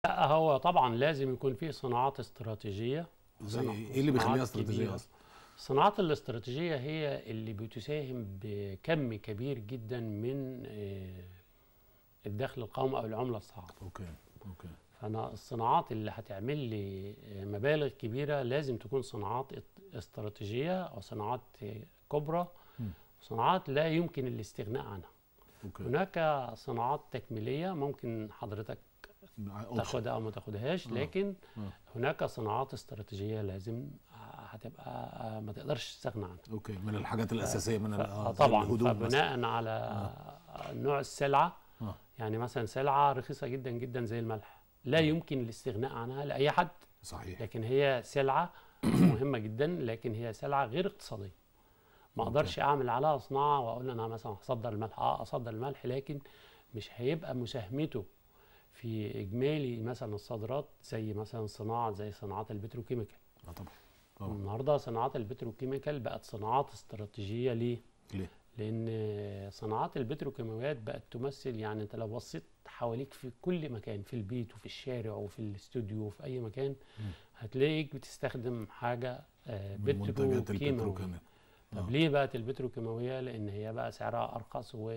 لا هو طبعا لازم يكون في صناعات استراتيجية زي صنع- ايه اللي بيخليها صناعات استراتيجيه كبيرة. اصلا الصناعات الاستراتيجية هي اللي بتساهم بكم كبير جدا من آه، الدخل القومي أو العملة الصعبة اوكي اوكي فأنا الصناعات اللي هتعمل لي آه، مبالغ كبيرة لازم تكون صناعات ات- استراتيجية أو صناعات آه، كبرى مم. صناعات لا يمكن الاستغناء عنها اوكي هناك صناعات تكميلية ممكن حضرتك أوبشن. تاخدها أو ما تاخدهاش آه. لكن آه. هناك صناعات استراتيجية لازم هتبقى آه، ما تقدرش تستغنى عنها اوكي من الحاجات الاساسيه من ف- ال- آه، آه زي طبعا الهدوم مثلا. فبناء على نوع السلعه آه. يعني مثلا سلعه رخيصه جدا جدا زي الملح لا يمكن الاستغناء عنها لاي حد صحيح لكن هي سلعه مهمه جدا لكن هي سلعه غير اقتصاديه ما أوكي. اقدرش اعمل عليها صناعه واقول انا مثلا هصدر الملح اه اصدر الملح لكن مش هيبقى مساهمته في اجمالي مثلا الصادرات زي مثلا صناعه زي صناعات البتروكيميكال اه طبعا طبعا النهارده صناعات البتروكيميكال بقت صناعات استراتيجيه ليه؟ ليه؟ لان صناعات البتروكيماويات بقت تمثل يعني انت لو بصيت حواليك في كل مكان في البيت وفي الشارع وفي الاستوديو وفي اي مكان مم. هتلاقيك بتستخدم حاجه آه، من منتجات بتروكيماويه البتروكيماوي طب آه. ليه بقت البتروكيماويه لان هي بقى سعرها ارخص و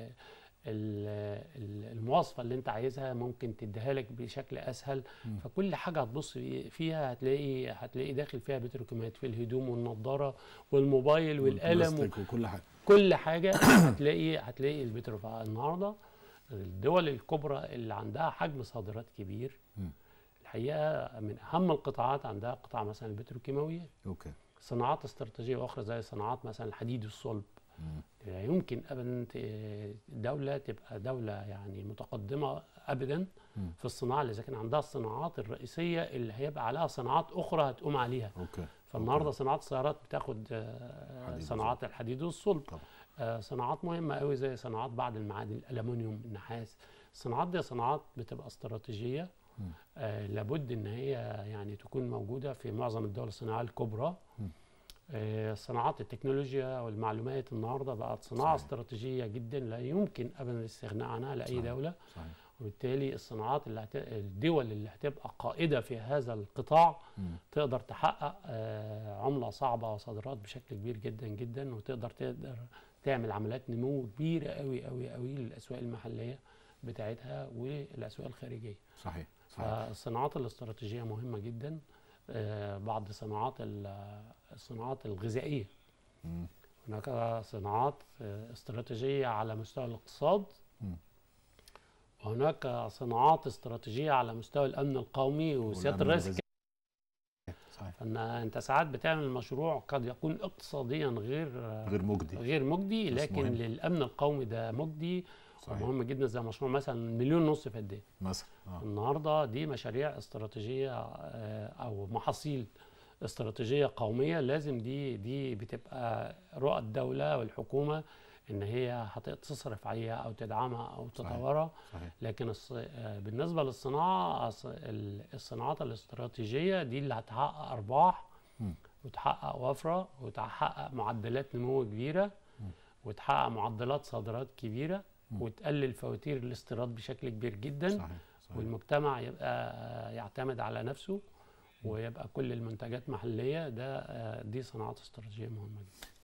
ال- ال- المواصفه اللي انت عايزها ممكن تديها لك بشكل اسهل مم. فكل حاجه هتبص فيها هتلاقي هتلاقي داخل فيها بتروكيماويات في الهدوم والنضاره والموبايل والقلم والبلاستيك وكل حاجه كل حاجه هتلاقي هتلاقي البترو فالنهارده الدول الكبرى اللي عندها حجم صادرات كبير مم. الحقيقه من اهم القطاعات عندها قطاع مثلا البتروكيماويات اوكي صناعات استراتيجيه اخرى زي صناعات مثلا الحديد والصلب مم. لا يمكن ابدا ت- دوله تبقى دوله يعني متقدمه ابدا مم. في الصناعه اللي اذا كان عندها الصناعات الرئيسيه اللي هيبقى عليها صناعات اخرى هتقوم عليها اوكي فالنهارده صناعات السيارات بتاخد آه، حديد صناعات الحديد والصلب طبعا آه، صناعات مهمه قوي زي صناعات بعض المعادن الالومنيوم النحاس الصناعات دي صناعات بتبقى استراتيجيه مم. آه لابد ان هي يعني تكون موجوده في معظم الدول الصناعيه الكبرى مم. آه صناعات التكنولوجيا والمعلومات النهارده بقت صناعه صحيح. استراتيجيه جدا لا يمكن ابدا الاستغناء عنها لاي صحيح. دوله صحيح وبالتالي الصناعات اللي هت... الدول اللي هتبقى قائده في هذا القطاع مم. تقدر تحقق آه، عمله صعبه وصادرات بشكل كبير جدا جدا وتقدر تقدر تعمل عمليات نمو كبيره قوي قوي قوي للاسواق المحليه بتاعتها والاسواق الخارجيه صحيح صحيح فالصناعات الاستراتيجيه مهمه جدا آه، بعض صناعات ال- الصناعات الغذائيه مم. هناك صناعات آه، استراتيجيه على مستوى الاقتصاد مم. وهناك صناعات استراتيجيه على مستوى الامن القومي وسياده والأمن الرئيس الغذائي. صحيح فان انت ساعات بتعمل مشروع قد يكون اقتصاديا غير غير مجدي غير مجدي بس لكن مهم. للامن القومي ده مجدي صحيح ومهم جدا زي مشروع مثلا مليون نص فدان مثلا اه النهارده دي مشاريع استراتيجيه آه، او محاصيل استراتيجيه قوميه لازم دي دي بتبقى رؤى الدوله والحكومه ان هي هتصرف عليها او تدعمها او صحيح. تطورها صحيح لكن الص- آه، بالنسبه للصناعه الص- ال- الصناعات الاستراتيجيه دي اللي هتحقق ارباح مم. وتحقق وفره وتحقق معدلات نمو كبيره مم. وتحقق معدلات صادرات كبيره مم. وتقلل فواتير الاستيراد بشكل كبير جدا صحيح صحيح والمجتمع يبقى آه، يعتمد على نفسه ويبقى كل المنتجات محليه ده آه، دي صناعات استراتيجيه مهمه جدا